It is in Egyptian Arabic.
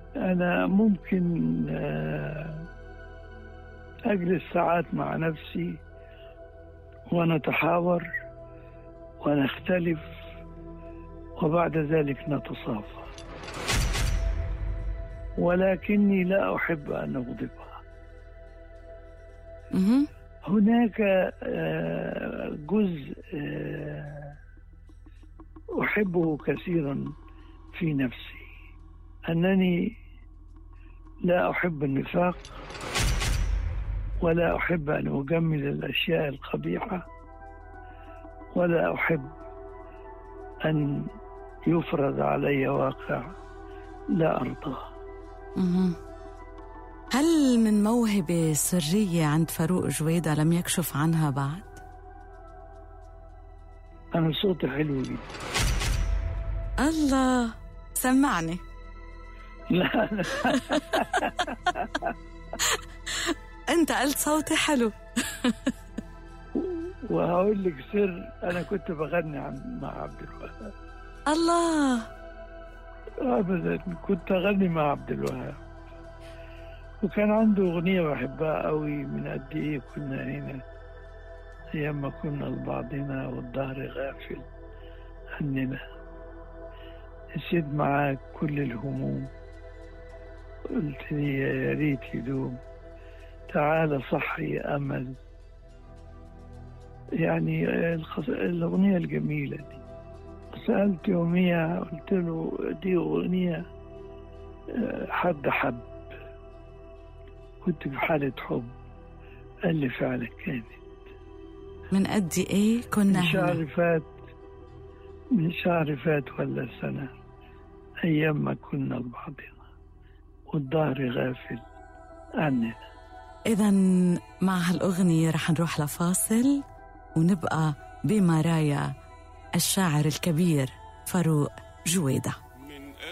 أنا ممكن آه، أجلس ساعات مع نفسي ونتحاور ونختلف وبعد ذلك نتصافى ولكني لا أحب أن أغضبها مهم. هناك آه، جزء آه، أحبه كثيرا في نفسي أنني لا أحب النفاق ولا أحب أن أجمل الأشياء القبيحة ولا أحب أن يفرض علي واقع لا أرضاه مهم. هل من موهبة سرية عند فاروق جويدة لم يكشف عنها بعد؟ أنا صوتي حلو جدا الله سمعني لا لا انت قلت صوتي حلو وهقول لك سر أنا كنت بغني عن مع عبد الوهاب الله ابدا كنت اغني مع عبد الوهاب وكان عنده اغنيه بحبها قوي من قد ايه كنا هنا ايام ما كنا لبعضنا والظهر غافل عننا نسيت معاك كل الهموم قلت لي يا ريت يدوم تعال صحي امل يعني الخص... الاغنيه الجميله دي سألت يوميها قلت له دي أغنية آه، حد حب كنت في حالة حب قال لي فعلا كانت من قد ايه كنا من شهر هنا فات من شهر فات ولا سنة أيام ما كنا لبعضنا والظهر غافل عننا اذا مع هالاغنية رح نروح لفاصل ونبقى بمرايا الشاعر الكبير فاروق جويده